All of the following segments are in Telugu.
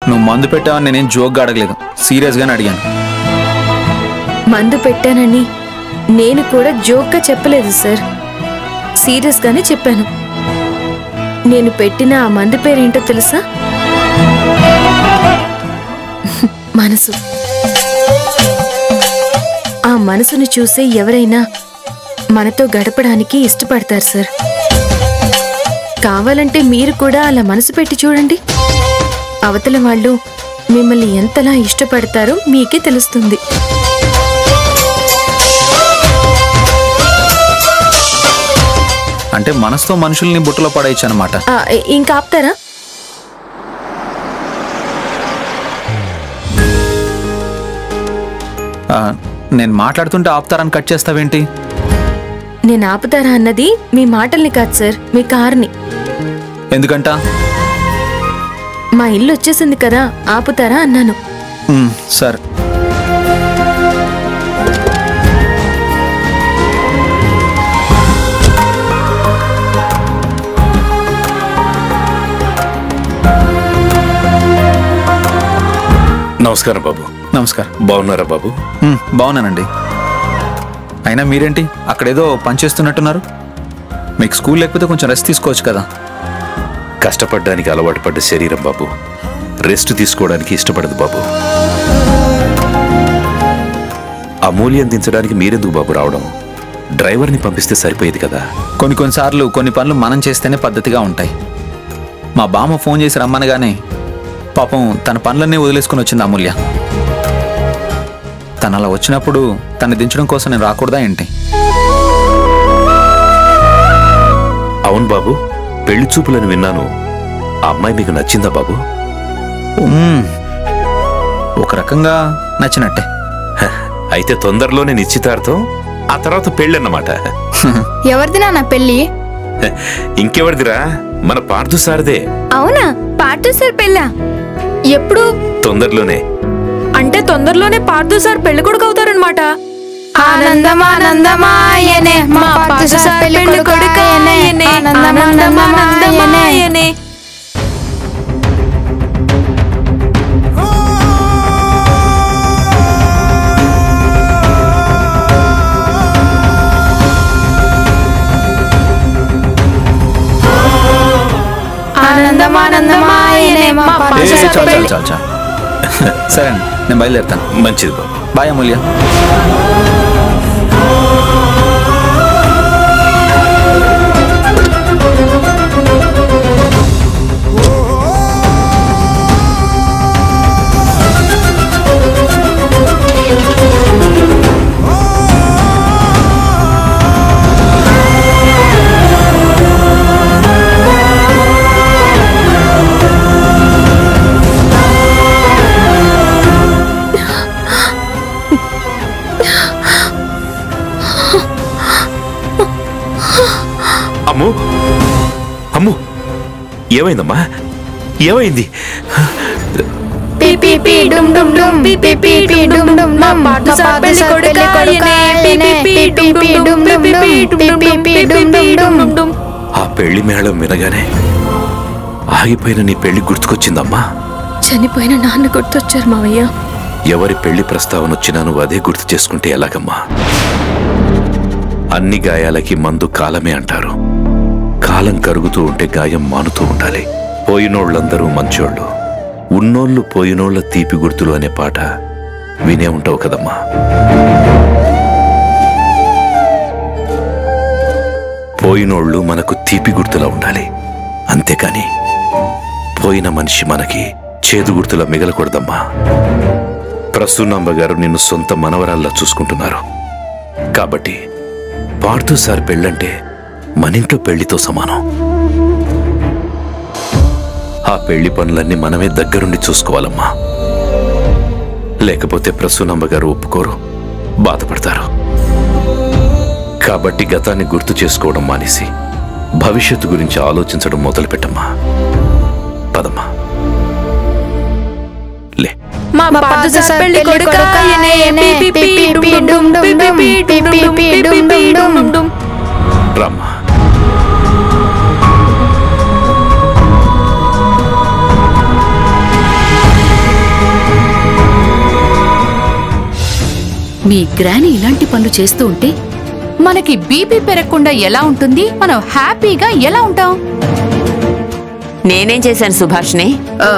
నువ్వు మందు పెట్టావని నేనేం జోక్గా అడగలేదు సీరియస్గానే అడిగాను మందు పెట్టానని నేను కూడా జోక్గా చెప్పలేదు సార్ సీరియస్గానే చెప్పాను నేను పెట్టిన ఆ మందు పేరేంటో తెలుసా మనసు ఆ మనసును చూసే ఎవరైనా మనతో గడపడానికి ఇష్టపడతారు సార్ కావాలంటే మీరు కూడా అలా మనసు పెట్టి చూడండి అవతల వాళ్ళు మిమ్మల్ని ఎంతలా ఇష్టపడతారో మీకే తెలుస్తుంది అంటే మనసుతో మనుషుల్ని బుట్టలో పడేయచ్చు అనమాట ఆ, ఇంకా ఆపుతారా నేను మాట్లాడుతుంటే ఆపుతారని కట్ చేస్తావేంటి నేను ఆపుతారా అన్నది మీ మాటల్ని కాదు సార్ మీ కార్ని ఎందుకంట మా ఇల్లు వచ్చేసింది కదా ఆపుతారా అన్నాను ఉమ్, సరే నమస్కారం బాబు నమస్కారం బాగున్నారా బాబు ఉమ్, బాగున్నానండి అయినా మీరేంటి అక్కడేదో పని చేస్తున్నట్టున్నారు మీకు స్కూల్ లేకపోతే కొంచెం రెస్ట్ తీసుకోవచ్చు కదా కష్టపడ్డానికి అలవాటు పడ్డ శరీరం బాబు రెస్ట్ తీసుకోవడానికి ఇష్టపడదు బాబు అమూల్యం దించడానికి మీరెందుకు బాబు రావడం డ్రైవర్ని పంపిస్తే సరిపోయేది కదా కొన్ని కొన్నిసార్లు కొన్ని పనులు మనం చేస్తేనే పద్ధతిగా ఉంటాయి మా బామ్మ ఫోన్ చేసి రమ్మనగానే పాపం తన పనులన్నీ వదిలేసుకుని వచ్చింది అమూల్య తను అలా వచ్చినప్పుడు తను దించడం కోసం నేను రాకూడదా ఏంటి అవును బాబు పెళ్లి చూపులని విన్నాను ఆ అమ్మాయి మీకు నచ్చిందా బాబు ఉమ్, ఒక రకంగా నచ్చినట్టే హ, అయితే తొందరలోనే నిశ్చితార్థం ఆ తర్వాత పెళ్ళన్నమాట ఎవరిది నా పెళ్లి హ, ఇంకెవరిదిరా మన పార్థు సారదే అవునా పార్థు సార్ పెళ్ళా ఎప్పుడు తొందరలోనే అంటే తొందరలోనే పార్థు సార్ పెళ్లి కొడుకు అవుతారనమాట ఆనందమానందమాయనే మా పార్థు సార్ పెళ్లి కొడుకాయనే ఆనందమానందమాయనే ఆనందమానందమాయనే మా ఏ, పార్థు చాలు సార్ చాలు పెళ్లి చాలు చాలు సరే అండి నేను బయలుదేరుతాను మంచిది బాబు బాయ్ అమూల్య అమ్ము అమ్ము ఏమైందమ్మా ఏమైంది పి పి పి డుమ్ డుమ్ డుమ్ పి పి పి పి డుమ్ డుమ్ మా డుమ్ పార్థు సార్ పార్థు పెళ్లి సార్ పెళ్లి కొడుకాయనే కొడుకాయనే పి పి పి డుమ్ డుమ్ డుమ్ పి పి పి డుమ్ డుమ్ డుమ్ ఆ పెళ్లి మేళం వినగానే ఆగిపోయిన నీ పెళ్లి గుర్తుకొచ్చిందమ్మా చనిపోయిన నాన్న గుర్తొచ్చారు మావయ్య ఎవరి పెళ్లి ప్రస్తావన వచ్చినా నువ్వు అదే గుర్తు చేసుకుంటే ఎలాగమ్మా అన్ని గాయాలకి మందు కాలమే అంటారు కాలం కరుగుతూ ఉంటే గాయం మానుతూ ఉండాలి పోయినోళ్ళందరూ మంచోళ్ళు ఉన్నోళ్ళు పోయినోళ్ళ తీపి గుర్తులు అనే పాట వినే ఉంటావు కదమ్మా పోయినోళ్ళు మనకు తీపి గుర్తులా ఉండాలి అంతేకాని పోయిన మనిషి మనకి చేదు గుర్తులా మిగలకూడదమ్మా ప్రసూనాంబ గారు నిన్ను సొంత మనవరాల్లా చూసుకుంటున్నారు కాబట్టి పార్థు సార్ పెళ్ళంటే మనింట్లో పెళ్లితో సమానం ఆ పెళ్లి పనులన్నీ మనమే దగ్గరుండి చూసుకోవాలమ్మా లేకపోతే ప్రసూనాంబ గారు ఒప్పుకోరు బాధపడతారు కాబట్టి గతాన్ని గుర్తు చేసుకోవడం మానేసి భవిష్యత్తు గురించి ఆలోచించడం మొదలుపెట్టమ్మా పదమ్మా లే మా పార్థు సార్ పెళ్లి కొడుకాయనే పి పి పి డుమ్ డుమ్ డుమ్ పి పి పి డుమ్ డుమ్ పి పి పి డుమ్ డుమ్ రామ్మా మీ గ్రాని ఇలాంటి పనులు చేస్తూ ఉంటే మనకి బీపీ పెరగకుండా ఎలా ఉంటుంది మనం హ్యాపీగా ఎలా ఉంటాం నేనేం చేశాను సుభాష్ని ఆ,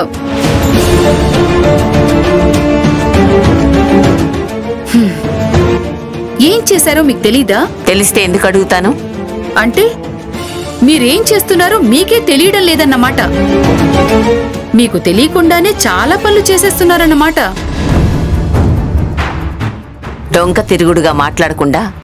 హ్మ్. ఏం చేశారో మీకు తెలీదా తెలిస్తే ఎందుకు అడుగుతాను అంటే మీరేం చేస్తున్నారో మీకే తెలియడం లేదన్నమాట మీకు తెలియకుండానే చాలా పనులు చేసేస్తున్నారన్నమాట డొంక తిరుగుడుగా మాట్లాడకుండా